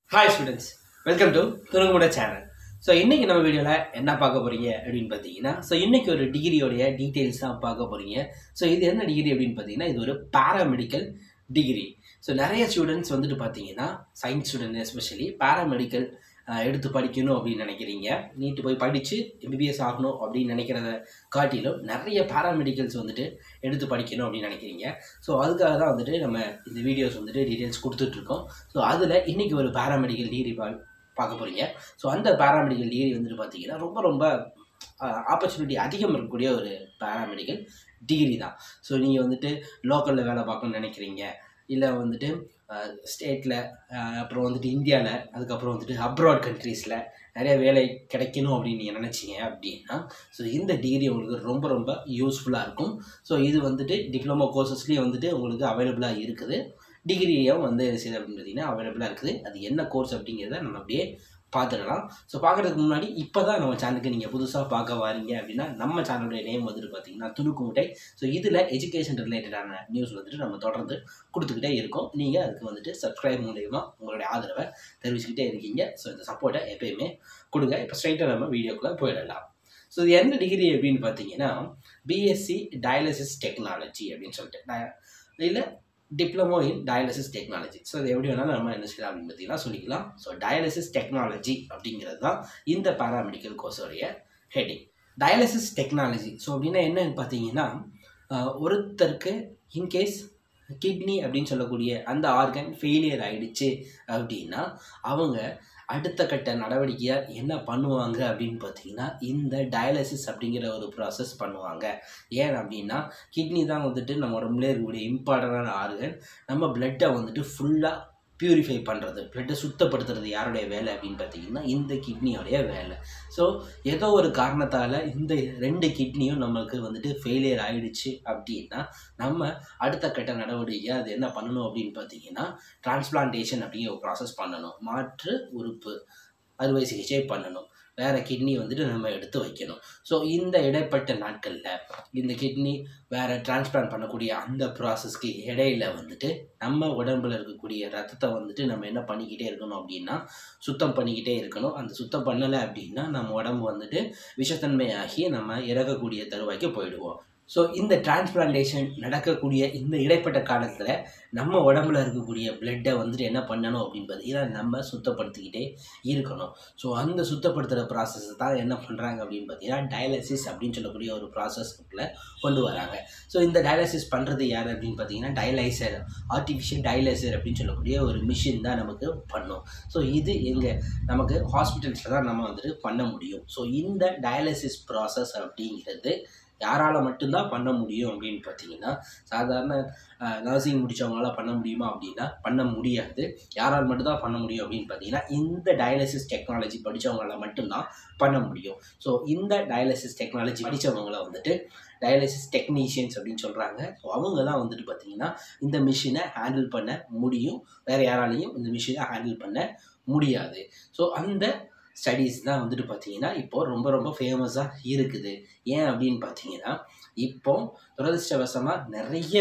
hi students welcome to துணுங்குமுட channel so இன்றைக்கி நம்ம வீடியோவில் என்ன பார்க்க போகிறீங்க அப்படின்னு பார்த்தீங்கன்னா ஸோ இன்றைக்கி ஒரு டிகிரியோடைய டீட்டெயில்ஸ் தான் பார்க்க போகிறீங்க ஸோ இது என்ன டிகிரி அப்படின்னு பார்த்தீங்கன்னா இது ஒரு பாராமெடிக்கல் டிகிரி ஸோ நிறைய ஸ்டூடெண்ட்ஸ் வந்துட்டு பார்த்தீங்கன்னா சயின்ஸ் ஸ்டூடெண்ட் எஸ்பெஷலி பாராமெடிக்கல் எடுத்து படிக்கணும் அப்படின்னு நினைக்கிறீங்க நீட்டு போய் படித்து எம்பிபிஎஸ் ஆகணும் அப்படின்னு நினைக்கிறத காட்டிலும் நிறைய பாராமெடிக்கல்ஸ் வந்துட்டு எடுத்து படிக்கணும் அப்படின்னு நினைக்கிறீங்க ஸோ அதுக்காக தான் வந்துட்டு நம்ம இந்த வீடியோஸ் வந்துட்டு டீட்டெயில்ஸ் கொடுத்துட்ருக்கோம் ஸோ அதில் இன்றைக்கி ஒரு பாராமெடிக்கல் டிகிரி பா பார்க்க போகிறீங்க ஸோ அந்த பாராமெடிக்கல் டிகிரி வந்துட்டு பார்த்தீங்கன்னா ரொம்ப ரொம்ப ஆப்பர்ச்சுனிட்டி அதிகம் இருக்கக்கூடிய ஒரு பாராமெடிக்கல் டிகிரி தான் ஸோ நீங்கள் வந்துட்டு லோக்கலில் வேலை பார்க்கணும்னு நினைக்கிறீங்க இல்லை வந்துட்டு ஸ்டேட்டில் அப்புறம் வந்துட்டு இந்தியாவில் அதுக்கப்புறம் வந்துட்டு அப்ராட் கண்ட்ரீஸில் நிறைய வேலை கிடைக்கணும் அப்படின்னு நீங்கள் நினச்சிங்க அப்படின்னா ஸோ இந்த டிகிரி உங்களுக்கு ரொம்ப ரொம்ப யூஸ்ஃபுல்லாக இருக்கும் ஸோ இது வந்துட்டு டிப்ளமோ கோர்சஸ்லேயும் வந்துட்டு உங்களுக்கு அவைலபிளாக இருக்குது டிகிரியும் வந்து செய்யுது அப்படின்னு பார்த்தீங்கன்னா அவைலபிளாக இருக்குது அது என்ன கோர்ஸ் அப்படிங்கிறத நம்ம அப்படியே பார்த்துக்கலாம் ஸோ பார்க்குறதுக்கு முன்னாடி இப்போ தான் நம்ம சேனலுக்கு நீங்கள் புதுசாக பார்க்க வரீங்க அப்படின்னா நம்ம சேனலுடைய நேம் வந்துட்டு பார்த்தீங்கன்னா துணுக்கு முட்டை ஸோ இதில் எஜுகேஷன் ரிலேட்டடான நியூஸ் வந்துட்டு நம்ம தொடர்ந்து கொடுத்துக்கிட்டே இருக்கோம் நீங்கள் அதுக்கு வந்துட்டு சப்ஸ்கிரைப் மூலயமா உங்களுடைய ஆதரவை தெரிவிச்சுக்கிட்டே இருக்கீங்க ஸோ இந்த சப்போர்ட்டை எப்பயுமே கொடுங்க இப்போ ஸ்ட்ரைட்டாக நம்ம வீடியோக்குள்ளே போயிடலாம் ஸோ இது என்ன டிகிரி அப்படின்னு பார்த்தீங்கன்னா பிஎஸ்சி டயாலிசிஸ் டெக்னாலஜி அப்படின்னு சொல்லிட்டு இல்லை diploma in dialysis technology so அது எப்படி வேணாலும் நம்ம என்ன செய்யலாம் அப்படின்னு பார்த்தீங்கன்னா சொல்லிக்கலாம் ஸோ டயாலிசிஸ் டெக்னாலஜி அப்படிங்கிறது தான் இந்த பாராமெடிக்கல் கோர்ஸோடைய ஹெட்டிங் டயாலிசிஸ் டெக்னாலஜி ஸோ அப்படின்னா என்னன்னு பார்த்தீங்கன்னா ஒருத்தருக்கு இன்கேஸ் கிட்னி அப்படின்னு சொல்லக்கூடிய அந்த ஆர்கன் ஃபெயிலியர் ஆயிடுச்சு அப்படின்னா அவங்க அடுத்த கட்ட நடவடிக்கையாக என்ன பண்ணுவாங்க அப்படின்னு பார்த்தீங்கன்னா இந்த டயாலிசிஸ் அப்படிங்கிற ஒரு ப்ராசஸ் பண்ணுவாங்க ஏன் அப்படின்னா கிட்னி தான் வந்துட்டு நம்ம உடம்புல இருக்கக்கூடிய இம்பார்ட்டண்டான ஆர்கன் நம்ம பிளட்டை வந்துட்டு ஃபுல்லாக பியூரிஃபை பண்ணுறது பிளட்டை சுத்தப்படுத்துறது யாருடைய வேலை அப்படின்னு பார்த்தீங்கன்னா இந்த கிட்னியோடைய வேலை ஸோ ஏதோ ஒரு காரணத்தால் இந்த ரெண்டு கிட்னியும் நம்மளுக்கு வந்துட்டு ஃபெயிலியர் ஆகிடுச்சு அப்படின்னா நம்ம அடுத்த கட்ட நடவடிக்கை அது என்ன பண்ணணும் அப்படின்னு பார்த்தீங்கன்னா டிரான்ஸ்பிளான்டேஷன் அப்படிங்கிற ஒரு ப்ராசஸ் பண்ணணும் மாற்று உறுப்பு அறுவை சிகிச்சை பண்ணணும் வேறு கிட்னி வந்துட்டு நம்ம எடுத்து வைக்கணும் ஸோ இந்த இடைப்பட்ட நாட்களில் இந்த கிட்னி வேறு டிரான்ஸ்பிளான்ட் பண்ணக்கூடிய அந்த ப்ராசஸ்க்கு இடையில வந்துட்டு நம்ம உடம்புல இருக்கக்கூடிய ரத்தத்தை வந்துட்டு நம்ம என்ன பண்ணிக்கிட்டே இருக்கணும் அப்படின்னா சுத்தம் பண்ணிக்கிட்டே இருக்கணும் அந்த சுத்தம் பண்ணலை அப்படின்னா நம்ம உடம்பு வந்துட்டு விஷத்தன்மையாகி நம்ம இறக்கக்கூடிய தருவாய்க்கு போயிடுவோம் ஸோ இந்த டிரான்ஸ்பிளான்டேஷன் நடக்கக்கூடிய இந்த இடைப்பட்ட காலத்தில் நம்ம உடம்புல இருக்கக்கூடிய பிளட்டை வந்துட்டு என்ன பண்ணணும் அப்படின்னு பார்த்தீங்கன்னா நம்ம சுத்தப்படுத்திக்கிட்டே இருக்கணும் ஸோ அந்த சுத்தப்படுத்துகிற ப்ராசஸ் தான் என்ன பண்ணுறாங்க அப்படின்னு பார்த்தீங்கன்னா டயாலிசிஸ் அப்படின்னு சொல்லக்கூடிய ஒரு ப்ராசஸ்க்குள்ளே கொண்டு வராங்க ஸோ இந்த டயாலிசிஸ் பண்ணுறது யார் அப்படின்னு பார்த்தீங்கன்னா டயலைசர் ஆர்டிஃபிஷியல் டயலைசர் அப்படின்னு சொல்லக்கூடிய ஒரு மிஷின் தான் நமக்கு பண்ணும் ஸோ இது எங்கே நமக்கு ஹாஸ்பிட்டல்ஸில் தான் நம்ம வந்துட்டு பண்ண முடியும் ஸோ இந்த டயாலிசிஸ் ப்ராசஸ் அப்படிங்கிறது யாரால் மட்டும்தான் பண்ண முடியும் அப்படின்னு பார்த்தீங்கன்னா சாதாரண நர்சிங் முடித்தவங்களால பண்ண முடியுமா அப்படின்னா பண்ண முடியாது யாரால் மட்டும்தான் பண்ண முடியும் அப்படின்னு பார்த்தீங்கன்னா இந்த டயாலிசிஸ் டெக்னாலஜி படித்தவங்களால மட்டும்தான் பண்ண முடியும் ஸோ இந்த டயாலிசிஸ் டெக்னாலஜி படித்தவங்கள வந்துட்டு டயாலிசிஸ் டெக்னீஷியன்ஸ் அப்படின்னு சொல்கிறாங்க ஸோ அவங்க தான் வந்துட்டு பார்த்தீங்கன்னா இந்த மிஷினை ஹேண்டில் பண்ண முடியும் வேறு யாராலையும் இந்த மிஷினை ஹேண்டில் பண்ண முடியாது ஸோ அந்த ஸ்டடீஸ் தான் வந்துட்டு பார்த்தீங்கன்னா இப்போ ரொம்ப ரொம்ப ஃபேமஸாக இருக்குது ஏன் அப்படின்னு பார்த்தீங்கன்னா இப்போ துரதிருஷ்டவசமாக நிறைய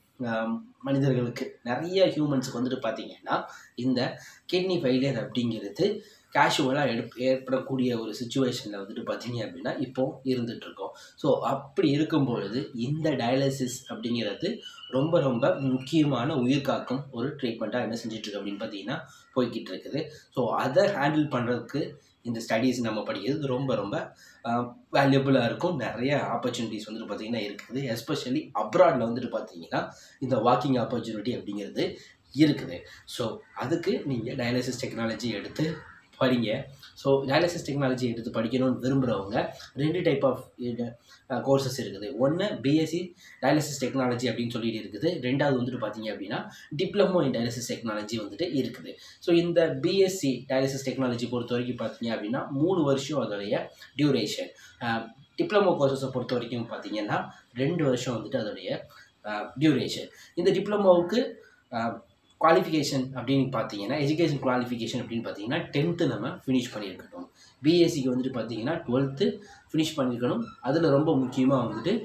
மனிதர்களுக்கு நிறைய ஹியூமன்ஸுக்கு வந்துட்டு பார்த்தீங்கன்னா இந்த கிட்னி ஃபெயிலியர் அப்படிங்கிறது கேஷுவலாக எடு ஏற்படக்கூடிய ஒரு சுச்சுவேஷனில் வந்துட்டு பார்த்தீங்க அப்படின்னா இப்போ இருந்துகிட்ருக்கோம் ஸோ அப்படி இருக்கும் பொழுது இந்த டயாலிசிஸ் அப்படிங்கிறது ரொம்ப ரொம்ப முக்கியமான உயிர் காக்கும் ஒரு ட்ரீட்மெண்ட்டாக என்ன செஞ்சிட்ருக்கு அப்படின்னு பார்த்தீங்கன்னா போய்கிட்டு இருக்குது ஸோ அதை ஹேண்டில் பண்ணுறதுக்கு இந்த ஸ்டடீஸ் நம்ம படிக்கிறது ரொம்ப ரொம்ப வேல்யூபுளாக இருக்கும் நிறைய ஆப்பர்ச்சுனிட்டிஸ் வந்துட்டு பார்த்திங்கன்னா இருக்குது எஸ்பெஷலி அப்ராடில் வந்துட்டு பார்த்தீங்கன்னா இந்த வாக்கிங் ஆப்பர்ச்சுனிட்டி அப்படிங்கிறது இருக்குது ஸோ அதுக்கு நீங்கள் டயாலிசிஸ் டெக்னாலஜி எடுத்து படிங்க ஸோ டயாலிசிஸ் டெக்னாலஜி எடுத்து படிக்கணும்னு விரும்புகிறவங்க ரெண்டு டைப் ஆஃப் கோர்சஸ் இருக்குது ஒன்று பிஎஸ்சி டயாலிசிஸ் டெக்னாலஜி அப்படின்னு சொல்லிட்டு இருக்குது ரெண்டாவது வந்துட்டு பார்த்தீங்க அப்படின்னா டிப்ளமோ இன் டயாலிசிஸ் டெக்னாலஜி வந்துட்டு இருக்குது ஸோ இந்த பிஎஸ்சி டயாலிசிஸ் டெக்னாலஜி பொறுத்த வரைக்கும் பார்த்தீங்க அப்படின்னா மூணு வருஷம் அதோடைய டியூரேஷன் டிப்ளமோ கோர்சஸை பொறுத்த வரைக்கும் பார்த்தீங்கன்னா ரெண்டு வருஷம் வந்துட்டு அதோடைய டியூரேஷன் இந்த டிப்ளமோவுக்கு குவாலிஃபிகேஷன் அப்படின்னு பார்த்தீங்கன்னா எஜுகேஷன் குவாலிஃபிகேஷன் அப்படின்னு பார்த்தீங்கன்னா டென்த்து நம்ம ஃபினிஷ் பண்ணியிருக்கணும் பிஎஸ்சிக்கு வந்துட்டு பார்த்தீங்கன்னா டுவெல்த்து ஃபினிஷ் பண்ணியிருக்கணும் அதில் ரொம்ப முக்கியமாக வந்துட்டு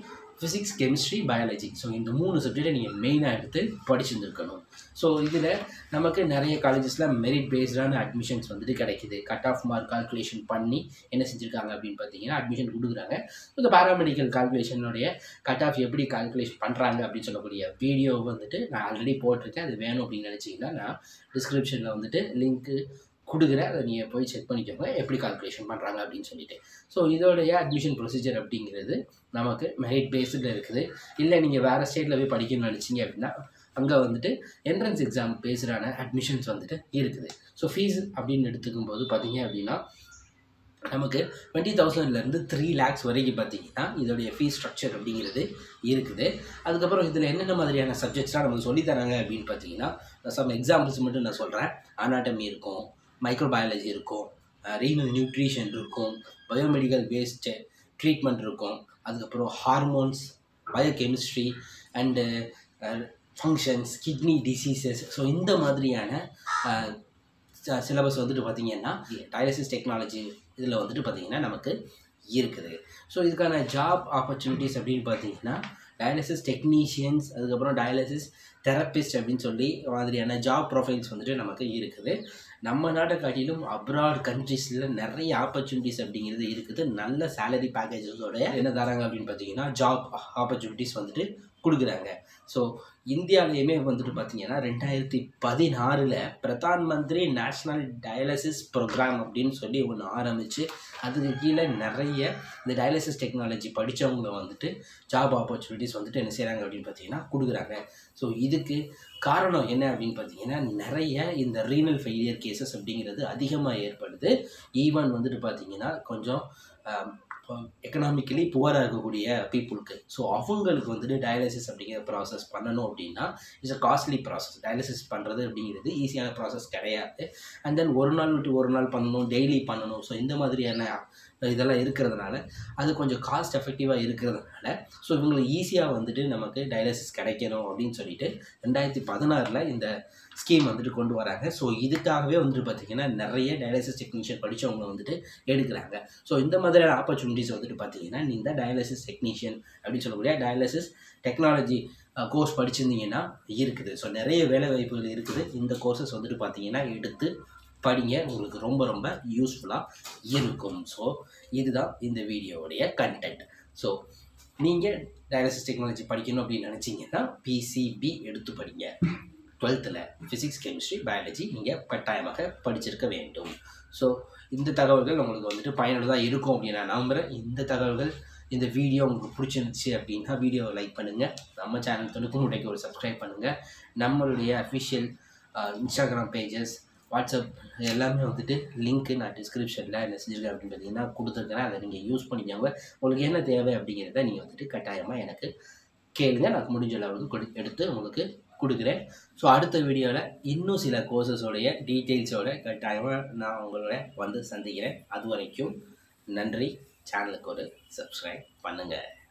ஃபிசிக்ஸ் கெமிஸ்ட்ரி பயாலஜி ஸோ இந்த மூணு சப்ஜெக்டை நீங்கள் மெயினாக எடுத்து படிச்சுருந்துருக்கணும் ஸோ இதில் நமக்கு நிறைய காலேஜஸில் மெரிட் பேஸ்டான அட்மிஷன்ஸ் வந்துட்டு கிடைக்குது கட் ஆஃப் மார்க் கால்குலேஷன் பண்ணி என்ன செஞ்சுருக்காங்க அப்படின்னு பார்த்தீங்கன்னா அட்மிஷன் கொடுக்குறாங்க இந்த பாராமெடிக்கல் கால்குலேஷனுடைய கட் ஆஃப் எப்படி கால்குலேஷன் பண்ணுறாங்க அப்படின்னு சொல்லக்கூடிய வீடியோ வந்துட்டு நான் ஆல்ரெடி போட்டிருக்கேன் அது வேணும் அப்படின்னு நினச்சிங்கன்னா நான் டிஸ்கிரிப்ஷனில் வந்துட்டு லிங்க்கு கொடுக்குறேன் அதை நீங்கள் போய் செக் பண்ணிக்கோங்க எப்படி கால்குலேஷன் பண்ணுறாங்க அப்படின்னு சொல்லிட்டு ஸோ இதோடைய அட்மிஷன் ப்ரொசீஜர் அப்படிங்கிறது நமக்கு மெரிட் பேஸ்டில் இருக்குது இல்லை நீங்கள் வேறு ஸ்டேட்டில் போய் படிக்கணும்னு நினச்சிங்க அப்படின்னா அங்கே வந்துட்டு என்ட்ரன்ஸ் எக்ஸாம் பேஸ்டான அட்மிஷன்ஸ் வந்துட்டு இருக்குது ஸோ ஃபீஸ் அப்படின்னு எடுத்துக்கும் போது பார்த்தீங்க அப்படின்னா நமக்கு டுவெண்ட்டி தௌசண்ட்லேருந்து த்ரீ லேக்ஸ் வரைக்கும் பார்த்தீங்கன்னா இதோடைய ஃபீஸ் ஸ்ட்ரக்சர் அப்படிங்கிறது இருக்குது அதுக்கப்புறம் இதில் என்னென்ன மாதிரியான சப்ஜெக்ட்ஸ்லாம் நமக்கு சொல்லித் தராங்க அப்படின்னு பார்த்தீங்கன்னா சம் எக்ஸாம்பிள்ஸ் மட்டும் நான் சொல்கிறேன் அனாட்டமி இருக்கும் மைக்ரோபயாலஜி இருக்கும் ரீனல் நியூட்ரிஷன் இருக்கும் பயோமெடிக்கல் வேஸ்ட்டு ட்ரீட்மெண்ட் இருக்கும் அதுக்கப்புறம் hormones biochemistry and functions kidney diseases so இந்த மாதிரியான சிலபஸ் வந்துட்டு பார்த்திங்கன்னா டயாலிசிஸ் டெக்னாலஜி இதில் வந்துட்டு பார்த்திங்கன்னா நமக்கு இருக்குது ஸோ இதுக்கான ஜாப் ஆப்பர்ச்சுனிட்டிஸ் அப்படின்னு பார்த்தீங்கன்னா டயாலிசிஸ் டெக்னீஷியன்ஸ் அதுக்கப்புறம் டயாலிசிஸ் தெரப்பிஸ்ட் அப்படின்னு சொல்லி மாதிரியான ஜாப் ப்ரொஃபைல்ஸ் வந்துட்டு நமக்கு இருக்குது நம்ம நாட்டை காட்டிலும் அப்ராட் கண்ட்ரீஸில் நிறைய ஆப்பர்ச்சுனிட்டிஸ் அப்படிங்கிறது இருக்குது நல்ல சேலரி பேக்கேஜஸோட என்ன தராங்க அப்படின்னு பார்த்தீங்கன்னா ஜாப் ஆப்பர்ச்சுனிட்டிஸ் வந்துட்டு கொடுக்குறாங்க ஸோ இந்தியாவிலையுமே வந்துட்டு பார்த்தீங்கன்னா ரெண்டாயிரத்தி பதினாறில் பிரதான் மந்திரி நேஷ்னல் டயாலிசிஸ் ப்ரோக்ராம் அப்படின்னு சொல்லி ஒன்று ஆரம்பித்து அதுக்கு கீழே நிறைய இந்த டயாலிசிஸ் டெக்னாலஜி படித்தவங்க வந்துட்டு ஜாப் ஆப்பர்ச்சுனிட்டிஸ் வந்துட்டு என்ன செய்கிறாங்க அப்படின்னு பார்த்தீங்கன்னா கொடுக்குறாங்க ஸோ இதுக்கு காரணம் என்ன அப்படின்னு பார்த்தீங்கன்னா நிறைய இந்த ரீனல் ஃபெயிலியர் கேசஸ் அப்படிங்கிறது அதிகமாக ஏற்படுது ஈவன் வந்துட்டு பார்த்தீங்கன்னா கொஞ்சம் எக்கனாமிக்கலி புவராக இருக்கக்கூடிய பீப்புளுக்கு ஸோ அவங்களுக்கு வந்துட்டு டயாலிசிஸ் அப்படிங்கிற ப்ராசஸ் பண்ணணும் அப்படின்னா it's a costly process dialysis பண்ணுறது அப்படிங்கிறது ஈஸியான ப்ராசஸ் கிடையாது அண்ட் தென் ஒரு நாள் விட்டு ஒரு நாள் பண்ணணும் டெய்லி பண்ணணும் ஸோ இந்த மாதிரியான இதெல்லாம் இருக்கிறதுனால அது கொஞ்சம் காஸ்ட் எஃபெக்டிவாக இருக்கிறதுனால ஸோ இவங்களுக்கு ஈஸியாக வந்துட்டு நமக்கு டயாலிசிஸ் கிடைக்கணும் அப்படின்னு சொல்லிட்டு ரெண்டாயிரத்தி பதினாறில் இந்த ஸ்கீம் வந்துட்டு கொண்டு வராங்க ஸோ இதுக்காகவே வந்துட்டு பார்த்திங்கன்னா நிறைய டயாலிசிஸ் டெக்னீஷியன் படித்தவங்க வந்துட்டு எடுக்கிறாங்க ஸோ இந்த மாதிரியான ஆப்பர்ச்சுனிட்டிஸ் வந்துட்டு பார்த்தீங்கன்னா இந்த டயாலிசிஸ் டெக்னீஷியன் அப்படின்னு சொல்லக்கூடிய டயாலிசிஸ் டெக்னாலஜி கோர்ஸ் படிச்சிருந்தீங்கன்னா இருக்குது ஸோ நிறைய வேலை வாய்ப்புகள் இருக்குது இந்த கோர்சஸ் வந்துட்டு பார்த்தீங்கன்னா எடுத்து படிங்க உங்களுக்கு ரொம்ப ரொம்ப யூஸ்ஃபுல்லாக இருக்கும் ஸோ இதுதான் இந்த வீடியோவுடைய கண்டென்ட் ஸோ நீங்கள் டயாலிசிஸ் டெக்னாலஜி படிக்கணும் அப்படின்னு நினச்சிங்கன்னா பிசிபி எடுத்து படிங்க டுவெல்த்தில் ஃபிசிக்ஸ் கெமிஸ்ட்ரி பயாலஜி நீங்கள் கட்டாயமாக படிச்சிருக்க வேண்டும் ஸோ இந்த தகவல்கள் உங்களுக்கு வந்துட்டு பயனுள்ளதாக இருக்கும் அப்படின்னு நான் நம்புகிறேன் இந்த தகவல்கள் இந்த வீடியோ உங்களுக்கு பிடிச்சிருந்துச்சு அப்படின்னா வீடியோவை லைக் பண்ணுங்கள் நம்ம சேனல் துணுக்கும் முட்டைக்கு ஒரு சப்ஸ்கிரைப் பண்ணுங்கள் நம்மளுடைய அஃபிஷியல் இன்ஸ்டாகிராம் பேஜஸ் வாட்ஸ்அப் எல்லாமே வந்துட்டு லிங்க்கு நான் டிஸ்கிரிப்ஷனில் என்ன செஞ்சுருக்கேன் அப்படின்னு பார்த்தீங்கன்னா கொடுத்துருக்கேன் அதை நீங்கள் யூஸ் பண்ணிக்கோங்க உங்களுக்கு என்ன தேவை அப்படிங்கிறத நீங்கள் வந்துட்டு கட்டாயமாக எனக்கு கேளுங்க நான் முடிஞ்ச அளவுக்கு கொடு எடுத்து உங்களுக்கு கொடுக்குறேன் ஸோ அடுத்த வீடியோவில் இன்னும் சில கோர்சஸோடைய டீட்டெயில்ஸோட கட்டாயமாக நான் உங்களோட வந்து சந்திக்கிறேன் அது வரைக்கும் நன்றி சேனலுக்கு ஒரு சப்ஸ்கிரைப் பண்ணுங்கள்